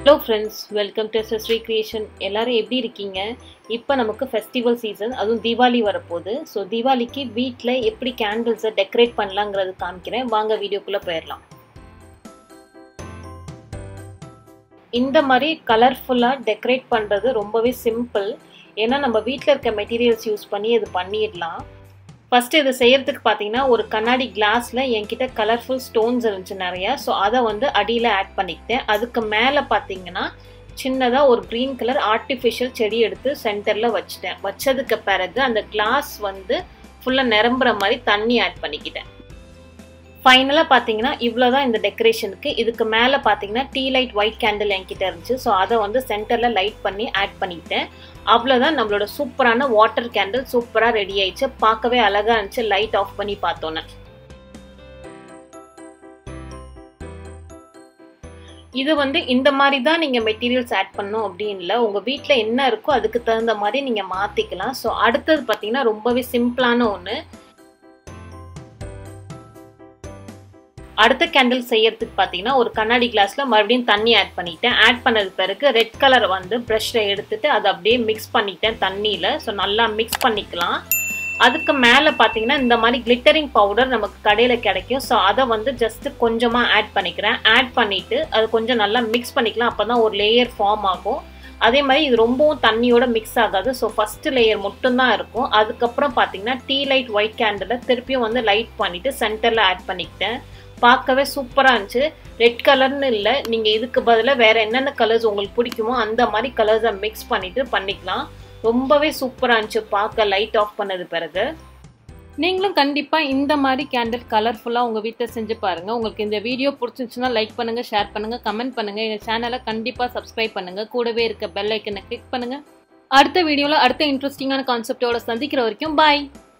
hello friends welcome to Sri creation எல்லாரும் எப்படி இருக்கீங்க இப்போ நமக்கு ஃபெஸ்டிவல் சீசன் அதுவும் தீபாவளி வரப்போகுது ஸோ தீபாவளிக்கு வீட்டில் எப்படி கேண்டில்ஸை டெக்கரேட் பண்ணலாங்கிறது காமிக்கிறேன் வாங்க வீடியோக்குள்ளே போயிடலாம் இந்த மாதிரி கலர்ஃபுல்லாக டெக்கரேட் பண்ணுறது ரொம்பவே சிம்பிள் ஏன்னா நம்ம வீட்டில் இருக்க மெட்டீரியல்ஸ் யூஸ் பண்ணி இது பண்ணிடலாம் ஃபஸ்ட்டு இது செய்கிறதுக்கு பார்த்தீங்கன்னா ஒரு கண்ணாடி கிளாஸில் என்கிட்ட கலர்ஃபுல் ஸ்டோன்ஸ் இருந்துச்சு நிறையா ஸோ அதை வந்து அடியில் ஆட் பண்ணிக்கிட்டேன் அதுக்கு மேலே பார்த்தீங்கன்னா சின்னதாக ஒரு க்ரீன் கலர் ஆர்டிஃபிஷியல் செடி எடுத்து சென்டரில் வச்சுட்டேன் வச்சதுக்கு பிறகு அந்த கிளாஸ் வந்து ஃபுல்லாக நிரம்புற மாதிரி தண்ணி ஆட் பண்ணிக்கிட்டேன் ஃபைனலாக பார்த்தீங்கன்னா இவ்வளோ தான் இந்த டெக்கரேஷனுக்கு இதுக்கு மேலே பார்த்தீங்கன்னா டீ லைட் ஒயிட் கேண்டில் என்கிட்ட இருந்துச்சு ஸோ அதை வந்து சென்டரில் லைட் பண்ணி ஆட் பண்ணிக்கிட்டேன் அவ்வளோதான் நம்மளோட சூப்பரான வாட்டர் கேண்டில் சூப்பராக ரெடி ஆயிடுச்சு பார்க்கவே அழகாக இருந்துச்சு லைட் ஆஃப் பண்ணி பார்த்தோன்னே இது வந்து இந்த மாதிரி தான் நீங்கள் மெட்டீரியல்ஸ் ஆட் பண்ணணும் அப்படின்னு இல்லை உங்கள் வீட்டில் என்ன இருக்கோ அதுக்கு தகுந்த மாதிரி நீங்கள் மாற்றிக்கலாம் ஸோ அடுத்தது பார்த்தீங்கன்னா ரொம்பவே சிம்பிளான ஒன்று அடுத்த கேண்டில் செய்யறதுக்கு பார்த்தீங்கன்னா ஒரு கண்ணாடி கிளாஸில் மறுபடியும் தண்ணி ஆட் பண்ணிட்டேன் ஆட் பண்ணது பிறகு ரெட் கலர் வந்து ப்ரஷ்ஷில் எடுத்துட்டு அதை அப்படியே மிக்ஸ் பண்ணிட்டேன் தண்ணியில் ஸோ நல்லா மிக்ஸ் பண்ணிக்கலாம் அதுக்கு மேலே பார்த்தீங்கன்னா இந்த மாதிரி கிளிட்டரிங் பவுடர் நமக்கு கடையில் கிடைக்கும் ஸோ அதை வந்து ஜஸ்ட்டு கொஞ்சமாக ஆட் பண்ணிக்கிறேன் ஆட் பண்ணிவிட்டு அது கொஞ்சம் நல்லா மிக்ஸ் பண்ணிக்கலாம் அப்போ தான் ஒரு லேயர் ஃபார்ம் ஆகும் அதே மாதிரி இது ரொம்பவும் தண்ணியோட மிக்ஸ் ஆகாது ஸோ ஃபஸ்ட்டு லேயர் மட்டும்தான் இருக்கும் அதுக்கப்புறம் பார்த்தீங்கன்னா டீ லைட் ஒயிட் கேண்டில் திருப்பியும் வந்து லைட் பண்ணிவிட்டு சென்டரில் ஆட் பண்ணிக்கிட்டேன் பார்க்கவே சூப்பராக இருந்துச்சு ரெட் கலர்னு இல்லை நீங்கள் இதுக்கு பதிலாக வேறு என்னென்ன கலர்ஸ் உங்களுக்கு பிடிக்குமோ அந்த மாதிரி கலர்ஸை மிக்ஸ் பண்ணிவிட்டு பண்ணிக்கலாம் ரொம்பவே சூப்பராக இருந்துச்சு பார்க்க லைட் ஆஃப் பண்ணது பிறகு நீங்களும் கண்டிப்பாக இந்த மாதிரி கேண்டில் கலர்ஃபுல்லாக உங்கள் வீட்டில் செஞ்சு பாருங்கள் உங்களுக்கு இந்த வீடியோ பிடிச்சிருந்துச்சுன்னா லைக் பண்ணுங்கள் ஷேர் பண்ணுங்கள் கமெண்ட் பண்ணுங்கள் எங்கள் சேனலை கண்டிப்பாக சப்ஸ்கிரைப் பண்ணுங்கள் கூடவே இருக்க பெல் ஐக்கனை கிளிக் பண்ணுங்கள் அடுத்த வீடியோவில் அடுத்த இன்ட்ரெஸ்டிங்கான கான்செப்டோட சந்திக்கிற வரைக்கும் பாய்